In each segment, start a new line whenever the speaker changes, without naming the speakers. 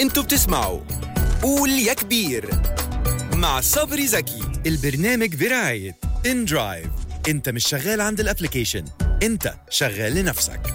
انتوا بتسمعوا قول يا كبير مع صبري زكي البرنامج برعاية ان درايف انت مش شغال عند الابليكيشن انت شغال لنفسك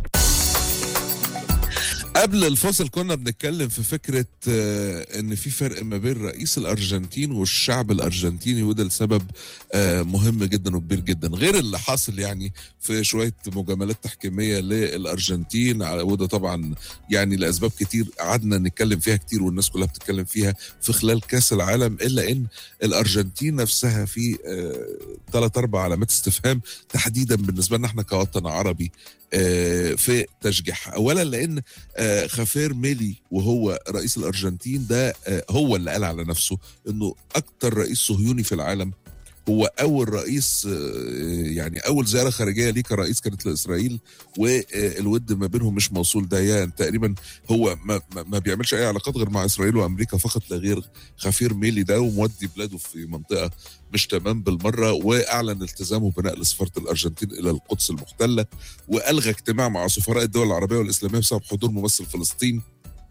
قبل الفاصل كنا بنتكلم في فكرة آه، ان في فرق ما بين رئيس الارجنتين والشعب الارجنتيني وده لسبب آه، مهم جدا وكبير جدا غير اللي حاصل يعني في شوية مجاملات تحكيمية للارجنتين على- وده طبعا يعني لاسباب كتير قعدنا نتكلم فيها كتير والناس كلها بتتكلم فيها في خلال كاس العالم الا ان الارجنتين نفسها في ثلاث اربع علامات استفهام تحديدا بالنسبه لنا احنا كوطن عربي آه، في تشجيعها اولا لان آه، خافير ميلي وهو رئيس الارجنتين ده آه، هو اللي قال على نفسه انه اكتر رئيس صهيوني في العالم هو اول رئيس آه، يعني اول زياره خارجيه ليه كرئيس كانت لاسرائيل والود ما بينهم مش موصول ده يعني تقريبا هو ما, ما- ما بيعملش اي علاقات غير مع اسرائيل وامريكا فقط لا غير خفير ميلي ده ومودي بلاده في منطقه مش تمام بالمره واعلن التزامه بنقل سفاره الارجنتين الى القدس المحتله والغى اجتماع مع سفراء الدول العربيه والاسلاميه بسبب حضور ممثل فلسطين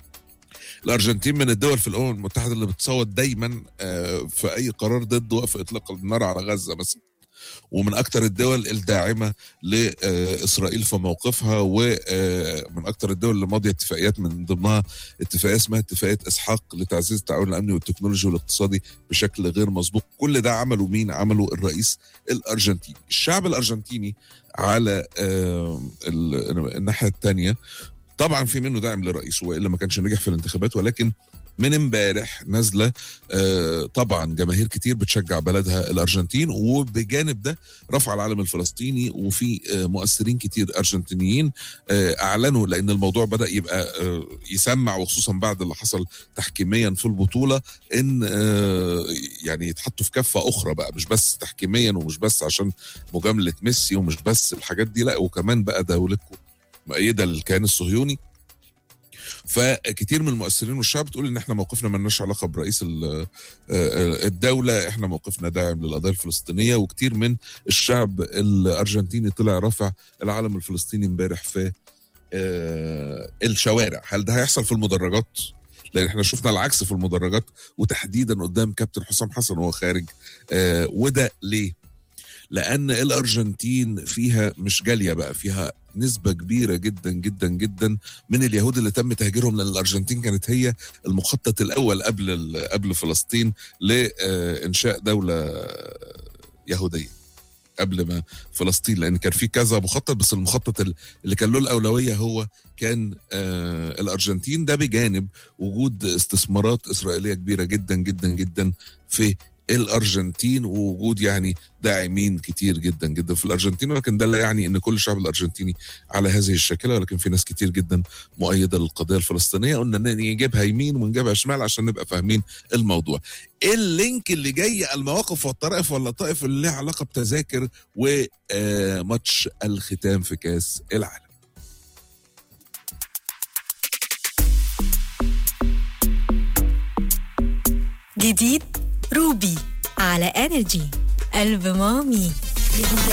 الارجنتين من الدول في الامم المتحده اللي بتصوت دايما آه، في اي قرار ضد وقف اطلاق النار على غزه مثلا ومن اكثر الدول الداعمه لاسرائيل في موقفها ومن اكثر الدول اللي ماضيه اتفاقيات من ضمنها اتفاقيه اسمها اتفاقيه اسحاق لتعزيز التعاون الامني والتكنولوجي والاقتصادي بشكل غير مسبوق كل ده عمله مين عمله الرئيس الارجنتيني الشعب الارجنتيني على آه، ال- الناحيه الثانيه طبعا في منه داعم للرئيس والا ما كانش نجح في الانتخابات ولكن من امبارح نازله آه، طبعا جماهير كتير بتشجع بلدها الارجنتين وبجانب ده رفع العلم الفلسطيني وفي آه، مؤثرين كتير ارجنتينيين آه، اعلنوا لان الموضوع بدا يبقى آه، يسمع وخصوصا بعد اللي حصل تحكيميا في البطوله ان آه، يعني يتحطوا في كفه اخرى بقى مش بس تحكيميا ومش بس عشان مجامله ميسي ومش بس الحاجات دي لا وكمان بقى دولتكم مؤيده للكيان الصهيوني فكتير من المؤثرين والشعب بتقول ان احنا موقفنا ملناش علاقه برئيس ال- آه، آه، الدوله احنا موقفنا داعم للقضيه الفلسطينيه وكتير من الشعب الارجنتيني طلع رافع العلم الفلسطيني امبارح في آه، الشوارع هل ده هيحصل في المدرجات لان احنا شفنا العكس في المدرجات وتحديدا قدام كابتن حسام حسن وهو خارج آه، وده ليه لان الارجنتين فيها مش جاليه بقى فيها نسبة كبيرة جدا جدا جدا من اليهود اللي تم تهجيرهم لأن الأرجنتين كانت هي المخطط الأول قبل ال- قبل فلسطين لإنشاء دولة يهودية قبل ما فلسطين لأن كان في كذا مخطط بس المخطط ال- اللي كان له الأولوية هو كان آه الأرجنتين ده بجانب وجود استثمارات إسرائيلية كبيرة جدا جدا جدا في الارجنتين ووجود يعني داعمين كتير جدا جدا في الارجنتين ولكن ده لا يعني ان كل الشعب الارجنتيني على هذه الشاكله ولكن في ناس كتير جدا مؤيده للقضيه الفلسطينيه قلنا ان نجيبها يمين ونجيبها شمال عشان نبقى فاهمين الموضوع. ايه اللينك اللي جاي المواقف والطرائف واللطائف اللي لها علاقه بتذاكر وماتش الختام في كاس العالم.
جديد روبي على انرجي قلب مامي